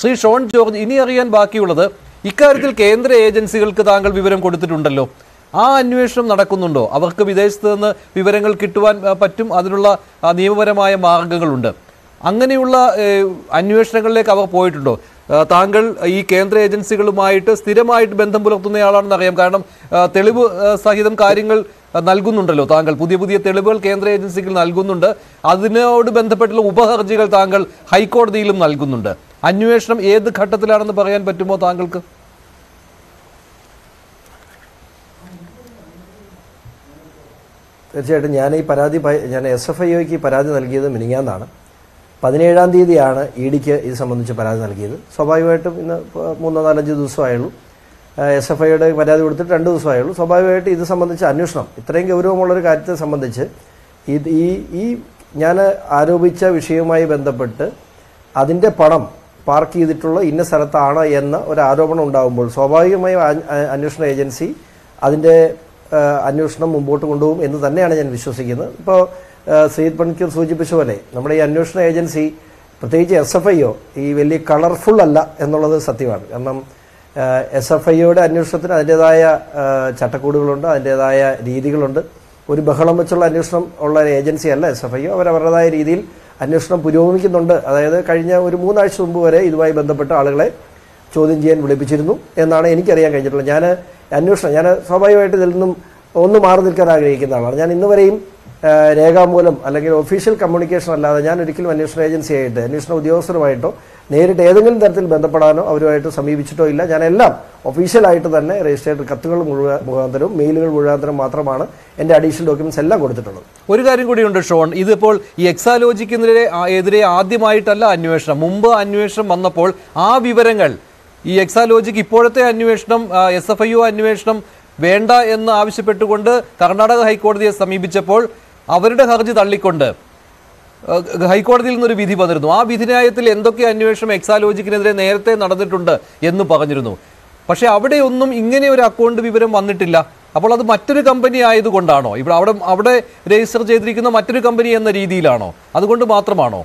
Shri Sean George ഇനി അറിയാൻ ബാക്കിയുള്ളത് ഇക്കാര്യത്തിൽ കേന്ദ്ര ഏജൻസികൾക്ക് താങ്കൾ വിവരം കൊടുത്തിട്ടുണ്ടല്ലോ ആ അന്വേഷണം നടക്കുന്നുണ്ടോ അവർക്ക് വിദേശത്ത് നിന്ന് വിവരങ്ങൾ കിട്ടുവാൻ ആ, പറ്റും അതിനുള്ള ആ, നിയമപരമായ മാർഗങ്ങളുണ്ട് അങ്ങനെയുള്ള ഏഹ്, അന്വേഷണങ്ങളിലേക്ക് അവർ പോയിട്ടുണ്ടോ ആ, താങ്കൾ ഈ കേന്ദ്ര ഏജൻസികളുമായിട്ട് സ്ഥിരമായിട്ട് ബന്ധം പുലർത്തുന്നയാളാണെന്ന് അറിയാം കാരണം ആ, തെളിവ് ആ, സഹിതം കാര്യങ്ങൾ ആ, നൽകുന്നുണ്ടല്ലോ താങ്കൾ പുതിയ പുതിയ തെളിവുകൾ കേന്ദ്ര ഏജൻസികൾ നൽകുന്നുണ്ട് അതിനോട് ബന്ധപ്പെട്ടുള്ള ഉപഹർജികൾ താങ്കൾ ഹൈക്കോടതിയിലും നൽകുന്നുണ്ട് അന്വേഷണം ഏത് ഘട്ടത്തിലാണെന്ന് പറയാൻ പറ്റുമോ താങ്കൾക്ക് തീർച്ചയായിട്ടും ഞാൻ ഈ പരാതി പ- ഞാൻ എസ് എഫ് ഐ ഒക്ക് പരാതി നൽകിയത് മിനിങ്ങാന്നാണ് പതിനേഴാം തീയതിയാണ് ഇ ഡിക്ക് ഇത് സംബന്ധിച്ച് പരാതി നൽകിയത് സ്വാഭാവികമായിട്ടും ഇന്ന് ഇപ്പോൾ മൂന്നോ നാലഞ്ച് ദിവസമായുള്ളൂ എസ് എഫ് ഐയുടെ പരാതി കൊടുത്തിട്ട് രണ്ട് ദിവസമായുള്ളൂ സ്വാഭാവികമായിട്ട് ഇത് സംബന്ധിച്ച് അന്വേഷണം ഇത്രയും ഗൗരവമുള്ളൊരു കാര്യത്തെ സംബന്ധിച്ച് ഇത് ഈ ഈ ഞാൻ ആരോപിച്ച വിഷയവുമായി ബന്ധപ്പെട്ട് അതിൻ്റെ പണം പാർക്ക് ചെയ്തിട്ടുള്ള ഇന്ന സ്ഥലത്താണ് എന്ന ഒരു ആരോപണം ഉണ്ടാകുമ്പോൾ സ്വാഭാവികമായും ആ- ആ- അന്വേഷണ ഏജൻസി അതിൻ്റെ ആ, അന്വേഷണം മുമ്പോട്ട് കൊണ്ടുപോകും എന്ന് തന്നെയാണ് ഞാൻ വിശ്വസിക്കുന്നത് ഇപ്പോൾ സയ്യിദ് പണിക്കർ സൂചിപ്പിച്ച പോലെ നമ്മുടെ ഈ അന്വേഷണ ഏജൻസി പ്രത്യേകിച്ച് എസ് എഫ് ഐ ഒ ഈ വലിയ കളർഫുൾ അല്ല എന്നുള്ളത് സത്യമാണ് കാരണം എസ് എഫ് ഐ ഒയുടെ അന്വേഷണത്തിന് അതിൻ്റെതായ ആ, ചട്ടക്കൂടുകളുണ്ട് അതിൻ്റെതായ രീതികളുണ്ട് ഒരു ബഹളം വെച്ചുള്ള അന്വേഷണം ഉള്ള ഒരു ഏജൻസി അല്ല എസ് എഫ് ഐ ഒ അവർ അവരുടേതായ രീതിയിൽ അന്വേഷണം പുരോഗമിക്കുന്നുണ്ട് അതായത് കഴിഞ്ഞ ഒരു മൂന്നാഴ്ച മുമ്പ് വരെ ഇതുമായി ബന്ധപ്പെട്ട ആളുകളെ ചോദ്യം ചെയ്യാൻ വിളിപ്പിച്ചിരുന്നു എന്നാണ് എനിക്കറിയാൻ കഴിഞ്ഞിട്ടുള്ളത് ഞാൻ അന്വേഷണം ഞാൻ സ്വാഭാവികമായിട്ട് ഇതിൽ നിന്നും ഒന്ന് മാറി നിൽക്കാൻ ആഗ്രഹിക്കുന്ന ആളാണ് ഞാൻ ഇന്ന് വരെയും ആ, രേഖാമൂലം അല്ലെങ്കിൽ ഒഫീഷ്യൽ കമ്മ്യൂണിക്കേഷൻ അല്ലാതെ ഞാൻ ഒരിക്കലും അന്വേഷണ ഏജൻസിയായിട്ട് അന്വേഷണ ഉദ്യോഗസ്ഥരുമായിട്ടോ നേരിട്ട് ഏതെങ്കിലും തരത്തിൽ ബന്ധപ്പെടാനോ അവരുമായിട്ട് സമീപിച്ചിട്ടോ ഇല്ല ഞാനെല്ലാം ഒഫീഷ്യലായിട്ട് തന്നെ രജിസ്റ്റേർഡ് കത്തുകൾ മുഴുവൻ മുഖാന്തരവും മെയിലുകൾ മുഖാന്തരം മാത്രമാണ് എൻ്റെ അഡീഷണൽ ഡോക്യുമെന്റ്സ് എല്ലാം കൊടുത്തിട്ടുള്ളത് ഒരു കാര്യം കൂടിയുണ്ട് ഷോൺ ഇതിപ്പോൾ ഈ എക്സാലോജിക്കെതിരെ ആ- എതിരെ ആദ്യമായിട്ടല്ല അന്വേഷണം മുമ്പ് അന്വേഷണം വന്നപ്പോൾ ആ വിവരങ്ങൾ ഈ എക്സാലോജിക്ക് ഇപ്പോഴത്തെ അന്വേഷണം എസ് എഫ് ഐ ഒ അന്വേഷണം വേണ്ട എന്ന് ആവശ്യപ്പെട്ടുകൊണ്ട് കർണാടക ഹൈക്കോടതിയെ സമീപിച്ചപ്പോൾ അവരുടെ ഹർജി തള്ളിക്കൊണ്ട് ഏഹ്, ഹൈക്കോടതിയിൽ നിന്നൊരു വിധി വന്നിരുന്നു ആ വിധിന്യായത്തിൽ എന്തൊക്കെ അന്വേഷണം എക്സാലോജിക്കിനെതിരെ നേരത്തെ നടന്നിട്ടുണ്ട് എന്ന് പറഞ്ഞിരുന്നു പക്ഷേ അവിടെയൊന്നും ഇങ്ങനെ ഒരു അക്കൗണ്ട് വിവരം വന്നിട്ടില്ല അപ്പോൾ അത് മറ്റൊരു കമ്പനി ആയതുകൊണ്ടാണോ ഇവിടെ അവിടെ അവിടെ രജിസ്റ്റർ ചെയ്തിരിക്കുന്ന മറ്റൊരു കമ്പനി എന്ന രീതിയിലാണോ അതുകൊണ്ട് മാത്രമാണോ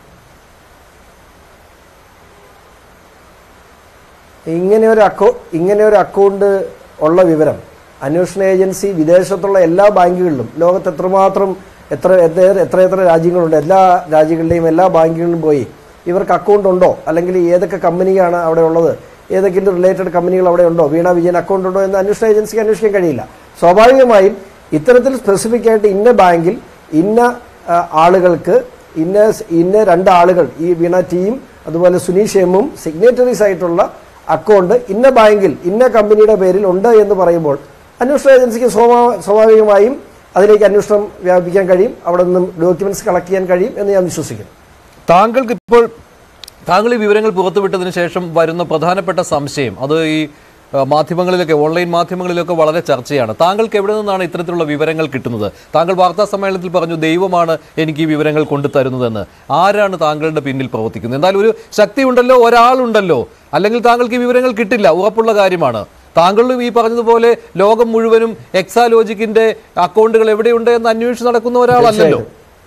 ഇങ്ങനെ ഒരു അക്കൗ ഇങ്ങനെ ഒരു അക്കൗണ്ട് ഉള്ള വിവരം അന്വേഷണ ഏജൻസി വിദേശത്തുള്ള എല്ലാ ബാങ്കുകളിലും ലോകത്ത് എത്രമാത്രം എത്ര എത്ര എത്ര എത്ര രാജ്യങ്ങളുണ്ട് എല്ലാ രാജ്യങ്ങളിലെയും എല്ലാ ബാങ്കുകളിലും പോയി ഇവർക്ക് അക്കൗണ്ട് ഉണ്ടോ അല്ലെങ്കിൽ ഏതൊക്കെ കമ്പനിയാണ് അവിടെ ഉള്ളത് ഏതെങ്കിലും റിലേറ്റഡ് കമ്പനികൾ അവിടെ ഉണ്ടോ വീണ വിജയൻ അക്കൗണ്ട് ഉണ്ടോ എന്ന് അന്വേഷണ ഏജൻസിക്ക് അന്വേഷിക്കാൻ കഴിയില്ല സ്വാഭാവികമായും ഇത്തരത്തിൽ സ്പെസിഫിക് ആയിട്ട് ഇന്ന ബാങ്കിൽ ഇന്ന ആ, ആളുകൾക്ക് ഇന്ന ഇന്ന രണ്ട് ആളുകൾ ഈ വീണ ടീം അതുപോലെ സുനീഷ് എമ്മും സിഗ്നേറ്ററീസ് ആയിട്ടുള്ള അക്കൗണ്ട് ഇന്ന ബാങ്കിൽ ഇന്ന കമ്പനിയുടെ പേരിൽ ഉണ്ട് എന്ന് പറയുമ്പോൾ അന്വേഷണ ഏജൻസിക്ക് സ്വാഭാ- സ്വാഭാവികമായും അതിലേക്ക് അന്വേഷണം വ്യാപിപ്പിക്കാൻ കഴിയും അവിടെ നിന്നും ഡോക്യുമെന്റ്സ് കളക്ട് ചെയ്യാൻ കഴിയും എന്ന് ഞാൻ വിശ്വസിക്കുന്നു താങ്കൾക്ക് ഇപ്പോൾ താങ്കൾ ഈ വിവരങ്ങൾ പുറത്തുവിട്ടതിന് ശേഷം വരുന്ന പ്രധാനപ്പെട്ട സംശയം അത് ഈ ആ, മാധ്യമങ്ങളിലൊക്കെ ഓൺലൈൻ മാധ്യമങ്ങളിലൊക്കെ വളരെ ചർച്ചയാണ് താങ്കൾക്ക് എവിടെ നിന്നാണ് ഇത്തരത്തിലുള്ള വിവരങ്ങൾ കിട്ടുന്നത് താങ്കൾ വാർത്താ സമ്മേളനത്തിൽ പറഞ്ഞു ദൈവമാണ് എനിക്ക് ഈ വിവരങ്ങൾ കൊണ്ടു തരുന്നതെന്ന് ആരാണ് താങ്കളുടെ പിന്നിൽ പ്രവർത്തിക്കുന്നത് എന്തായാലും ഒരു ശക്തി ഉണ്ടല്ലോ ഒരാളുണ്ടല്ലോ അല്ലെങ്കിൽ താങ്കൾക്ക് ഈ വിവരങ്ങൾ കിട്ടില്ല ഉറപ്പുള്ള കാര്യമാണ് താങ്കളും ഈ പറഞ്ഞതുപോലെ ലോകം മുഴുവനും എക്സാലോജിക്കിന്റെ അക്കൗണ്ടുകൾ എവിടെയുണ്ട് എന്ന് അന്വേഷിച്ച് നടക്കുന്ന ഒരാളല്ലല്ലോ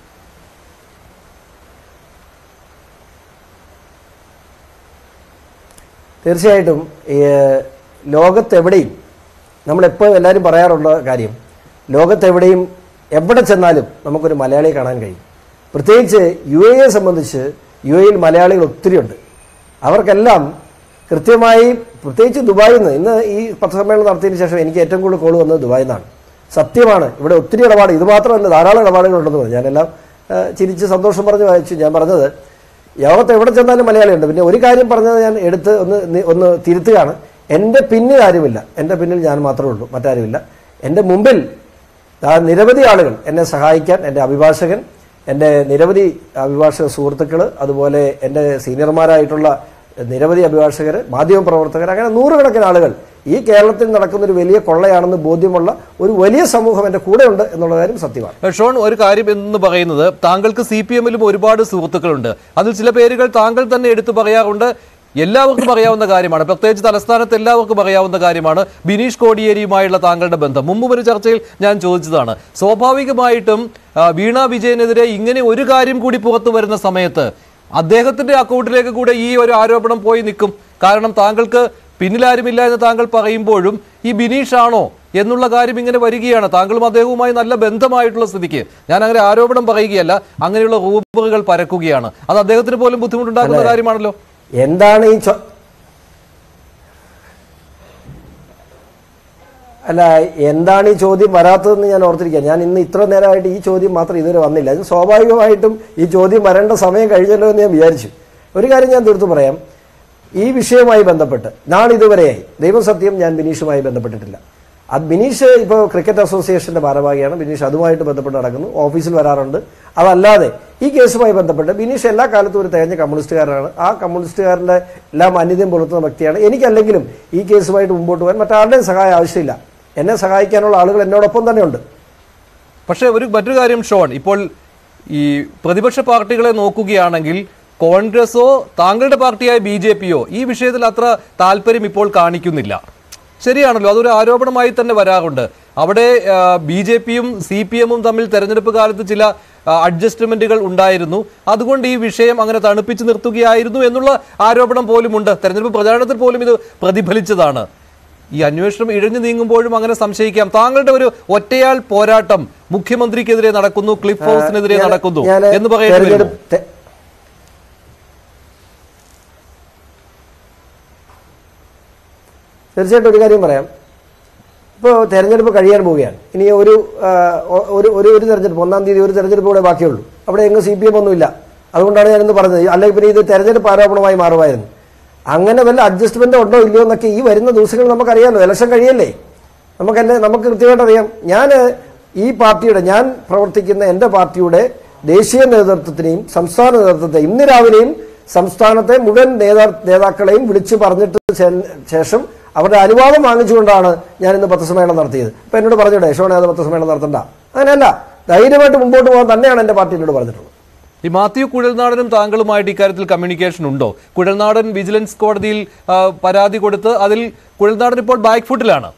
തീർച്ചയായിട്ടും ഈ, ലോകത്തെവിടെയും നമ്മളെപ്പോഴും എല്ലാവരും പറയാറുള്ള കാര്യം ലോകത്തെവിടെയും എവിടെ ചെന്നാലും നമുക്കൊരു മലയാളിയെ കാണാൻ കഴിയും പ്രത്യേകിച്ച് യു എയെ സംബന്ധിച്ച് യു എയിൽ മലയാളികൾ ഒത്തിരിയുണ്ട് അവർക്കെല്ലാം കൃത്യമായി പ്രത്യേകിച്ച് ദുബായിൽ നിന്ന് ഇന്ന് ഈ പത്രസമ്മേളനം നടത്തിയതിന് ശേഷം എനിക്ക് ഏറ്റവും കൂടുതൽ കോൾ വന്നത് ദുബായിൽ നിന്നാണ് സത്യമാണ് ഇവിടെ ഒത്തിരി ഇടപാട് ഇത് മാത്രമല്ല ധാരാളം ഇടപാടുകളുണ്ടെന്ന് പറഞ്ഞു ഞാനെല്ലാം ആ, ചിരിച്ച് സന്തോഷം പറഞ്ഞ് വായിച്ചു ഞാൻ പറഞ്ഞത് ലോകത്ത് എവിടെ ചെന്നാലും മലയാളിയുണ്ട് പിന്നെ ഒരു കാര്യം പറഞ്ഞത് ഞാൻ എടുത്ത് ഒന്ന് നി- ഒന്ന് തിരുത്തുകയാണ് എൻ്റെ പിന്നിൽ ആരുമില്ല എൻ്റെ പിന്നിൽ ഞാൻ മാത്രമേ ഉള്ളൂ മറ്റാരുമില്ല എൻ്റെ മുമ്പിൽ ആ നിരവധി ആളുകൾ എന്നെ സഹായിക്കാൻ എൻ്റെ അഭിഭാഷകൻ എൻ്റെ നിരവധി അഭിഭാഷക സുഹൃത്തുക്കൾ അതുപോലെ എൻ്റെ സീനിയർമാരായിട്ടുള്ള നിരവധി അഭിഭാഷകർ മാധ്യമപ്രവർത്തകർ അങ്ങനെ നൂറുകണക്കിന് ആളുകൾ ഈ കേരളത്തിൽ നടക്കുന്ന ഒരു വലിയ കൊള്ളയാണെന്ന് ബോധ്യമുള്ള ഒരു വലിയ സമൂഹം എൻ്റെ കൂടെയുണ്ട് എന്നുള്ള കാര്യം സത്യമാണ് ഷോൺ ഒരു കാര്യം എന്ന് പറയുന്നത് താങ്കൾക്ക് സി പി എമ്മിലും ഒരുപാട് സുഹൃത്തുക്കളുണ്ട് അതിൽ ചില പേരുകൾ താങ്കൾ തന്നെ എടുത്തു പറയാറുണ്ട് എല്ലാവർക്കും അറിയാവുന്ന കാര്യമാണ് പ്രത്യേകിച്ച് തലസ്ഥാനത്ത് എല്ലാവർക്കും അറിയാവുന്ന കാര്യമാണ് ബിനീഷ് കോടിയേരിയുമായുള്ള താങ്കളുടെ ബന്ധം മുമ്പ് ഒരു ചർച്ചയിൽ ഞാൻ ചോദിച്ചതാണ് സ്വാഭാവികമായിട്ടും ആ, വീണ വിജയനെതിരെ ഇങ്ങനെ ഒരു കാര്യം കൂടി പുറത്തു വരുന്ന സമയത്ത് അദ്ദേഹത്തിന്റെ അക്കൗണ്ടിലേക്ക് കൂടെ ഈ ഒരു ആരോപണം പോയി നിൽക്കും കാരണം താങ്കൾക്ക് പിന്നിലാരുമില്ല എന്ന് താങ്കൾ പറയുമ്പോഴും ഈ ബിനീഷ് ആണോ എന്നുള്ള കാര്യം ഇങ്ങനെ വരികയാണ് താങ്കളും അദ്ദേഹവുമായി നല്ല ബന്ധമായിട്ടുള്ള സ്ഥിതിക്ക് ഞാൻ അങ്ങനെ ആരോപണം പറയുകയല്ല അങ്ങനെയുള്ള റൂമറുകൾ പരക്കുകയാണ് അത് അദ്ദേഹത്തിന് പോലും ബുദ്ധിമുട്ടുണ്ടാക്കുന്ന കാര്യമാണല്ലോ എന്താണ് ഈ ചോ അല്ല എന്താണ് ഈ ചോദ്യം വരാത്തതെന്ന് ഞാൻ ഓർത്തിരിക്കുക ഞാൻ ഇന്ന് ഇത്ര നേരമായിട്ട് ഈ ചോദ്യം മാത്രം ഇതുവരെ വന്നില്ല അത് സ്വാഭാവികമായിട്ടും ഈ ചോദ്യം വരേണ്ട സമയം കഴിഞ്ഞല്ലോ എന്ന് ഞാൻ വിചാരിച്ചു ഒരു കാര്യം ഞാൻ തീർത്തു പറയാം ഈ വിഷയവുമായി ബന്ധപ്പെട്ട് നാളിതുവരെയായി ദൈവസത്യം ഞാൻ ബിനീഷുമായി ബന്ധപ്പെട്ടിട്ടില്ല അത് ബിനീഷ് ഇപ്പോൾ ക്രിക്കറ്റ് അസോസിയേഷന്റെ ഭാരവാഹിയാണ് ബിനീഷ് അതുമായിട്ട് ബന്ധപ്പെട്ട് നടക്കുന്നു ഓഫീസിൽ വരാറുണ്ട് അതല്ലാതെ ഈ കേസുമായി ബന്ധപ്പെട്ട് ബിനീഷ് എല്ലാ കാലത്തും ഒരു തികഞ്ഞ കമ്മ്യൂണിസ്റ്റുകാരനാണ് ആ കമ്മ്യൂണിസ്റ്റുകാരന്റെ എല്ലാ മാന്യതയും പുലർത്തുന്ന വ്യക്തിയാണ് എനിക്കല്ലെങ്കിലും ഈ കേസുമായിട്ട് മുമ്പോട്ട് പോകാൻ മറ്റാരുടെയും സഹായം ആവശ്യമില്ല എന്നെ സഹായിക്കാനുള്ള ആളുകൾ എന്നോടൊപ്പം തന്നെയുണ്ട് പക്ഷേ ഒരു മറ്റൊരു കാര്യം ഷോൺ ഇപ്പോൾ ഈ പ്രതിപക്ഷ പാർട്ടികളെ നോക്കുകയാണെങ്കിൽ കോൺഗ്രസോ താങ്കളുടെ പാർട്ടിയായ ബി ജെ പിയോ ഈ വിഷയത്തിൽ അത്ര താല്പര്യം ഇപ്പോൾ കാണിക്കുന്നില്ല ശരിയാണല്ലോ അതൊരു ആരോപണമായി തന്നെ വരാറുണ്ട് അവിടെ ബി ജെ പിയും സി പി എമ്മും തമ്മിൽ തെരഞ്ഞെടുപ്പ് കാലത്ത് ചില അഡ്ജസ്റ്റ്മെന്റുകൾ ഉണ്ടായിരുന്നു അതുകൊണ്ട് ഈ വിഷയം അങ്ങനെ തണുപ്പിച്ച് നിർത്തുകയായിരുന്നു എന്നുള്ള ആരോപണം പോലുമുണ്ട് തെരഞ്ഞെടുപ്പ് പ്രചാരണത്തിൽ പോലും ഇത് പ്രതിഫലിച്ചതാണ് ഈ അന്വേഷണം ഇഴഞ്ഞു നീങ്ങുമ്പോഴും അങ്ങനെ സംശയിക്കാം താങ്കളുടെ ഒരു ഒറ്റയാൾ പോരാട്ടം മുഖ്യമന്ത്രിക്കെതിരെ നടക്കുന്നു ക്ലിഫ് ഹൗസിനെതിരെ ഞാൻ- നടക്കുന്നു ഞാൻ എന്ന് പറയേണ്ടി വരുമോ? തെരഞ്ഞെടുപ്പ്- തെ- തീർച്ചയായിട്ടും ഒരു കാര്യം പറയാം ഇപ്പോൾ തെരഞ്ഞെടുപ്പ് കഴിയാൻ പോവുകയാണ് ഇനി ഒരു ആ, ഒ- ഒരു ഒരു ഒരു തെരഞ്ഞെടുപ്പ് ഒന്നാം തീയതി ഒരു തെരഞ്ഞെടുപ്പ് കൂടെ ബാക്കിയുള്ളൂ അവിടെ എങ്ങും സി പി എം ഒന്നുമില്ല അതുകൊണ്ടാണ് ഞാനിന്ന് പറഞ്ഞത് അല്ലെങ്കിൽ പിന്നെ ഇത് തെരഞ്ഞെടുപ്പ് ആരോപണമായി മാറുമായിരുന്നു അങ്ങനെ വല്ല അഡ്ജസ്റ്റ്മെന്റ് ഉണ്ടോ ഇല്ലയോ എന്നൊക്കെ ഈ വരുന്ന ദിവസങ്ങളിൽ നമുക്കറിയാമല്ലോ ഇലക്ഷൻ കഴിയല്ലേ നമുക്ക് എന്നെ നമുക്ക് കൃത്യമായിട്ട് അറിയാം ഞാൻ ഈ പാർട്ടിയുടെ ഞാൻ പ്രവർത്തിക്കുന്ന എൻ്റെ പാർട്ടിയുടെ ദേശീയ നേതൃത്വത്തിനെയും സംസ്ഥാന നേതൃത്വത്തെയും ഇന്ന് രാവിലെയും സംസ്ഥാനത്തെ മുഴുവൻ നേതാ നേതാക്കളെയും വിളിച്ചു പറഞ്ഞിട്ട് ശേ- ശേഷം അവരുടെ അനുവാദം വാങ്ങിച്ചുകൊണ്ടാണ് ഞാൻ ഇന്ന് പത്രസമ്മേളനം നടത്തിയത് അപ്പൊ എന്നോട് പറഞ്ഞൂടെ യശോണ അത് പത്രസമ്മേളനം നടത്തണ്ട അങ്ങനെയല്ല ധൈര്യമായിട്ട് മുമ്പോട്ട് പോകാൻ തന്നെയാണ് എൻ്റെ പാർട്ടി എന്നോട് പറഞ്ഞിട്ടുള്ളത് ഈ മാത്യു കുഴൽനാടനും താങ്കളുമായിട്ട് ഇക്കാര്യത്തിൽ കമ്മ്യൂണിക്കേഷൻ ഉണ്ടോ കുഴൽനാടൻ വിജിലൻസ് കോടതിയിൽ ആ, പരാതി കൊടുത്ത് അതിൽ കുഴൽനാടൻ ഇപ്പോൾ ബാക്ക് ഫുട്ടിലാണ്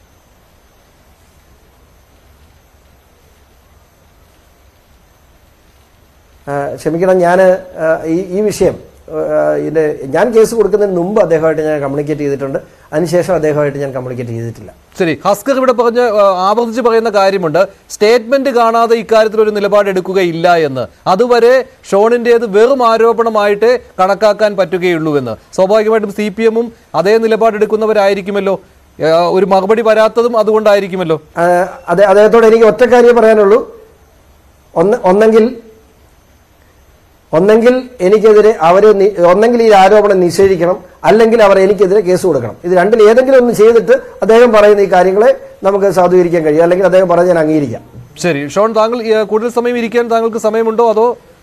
ആ, ക്ഷമിക്കണം ഞാൻ ഈ ഈ വിഷയം ആ, ഇതിന്റെ ഞാൻ കേസ് കൊടുക്കുന്നതിന് മുമ്പ് അദ്ദേഹമായിട്ട് ഞാൻ കമ്മ്യൂണിക്കേറ്റ് ചെയ്തിട്ടുണ്ട് അതിനുശേഷം അദ്ദേഹമായിട്ട് ഞാൻ കമ്മ്യൂണിക്കേറ്റ് ചെയ്തിട്ടില്ല ശരി ഹസ്കർ ഇവിടെ പറഞ്ഞ് ആ, ആവർത്തിച്ച് പറയുന്ന കാര്യമുണ്ട് സ്റ്റേറ്റ്മെന്റ് കാണാതെ ഇക്കാര്യത്തിൽ ഒരു നിലപാട് എടുക്കുകയില്ല എന്ന് അതുവരെ ഷോണിൻ്റേത് വെറും ആരോപണമായിട്ട് കണക്കാക്കാൻ പറ്റുകയുള്ളൂ എന്ന് സ്വാഭാവികമായിട്ടും സി പി എമ്മും അതേ നിലപാടെടുക്കുന്നവരായിരിക്കുമല്ലോ ആ, ഒരു മറുപടി വരാത്തതും അതുകൊണ്ടായിരിക്കുമല്ലോ ആ, അതെ അദ്ദേഹത്തോട് എനിക്ക് ഒറ്റ കാര്യം പറയാനുള്ളൂ ഒന്ന് ഒന്നെങ്കിൽ ഒന്നെങ്കിൽ എനിക്കെതിരെ അവർ ഒന്നെങ്കിൽ ഈ ആരോപണം നിഷേധിക്കണം അല്ലെങ്കിൽ അവർ എനിക്കെതിരെ കേസ് കൊടുക്കണം ഇത് രണ്ടിൽ ഏതെങ്കിലും ഒന്ന് ചെയ്തിട്ട് അദ്ദേഹം പറയുന്ന ഈ കാര്യങ്ങളെ നമുക്ക് സാധൂകരിക്കാൻ കഴിയും അല്ലെങ്കിൽ അദ്ദേഹം പറഞ്ഞ് ഞാൻ അംഗീകരിക്കാം ശരി ഷോൺ താങ്കൾ ഈ, കൂടുതൽ സമയം ഇരിക്കാൻ താങ്കൾക്ക് സമയമുണ്ടോ അതോ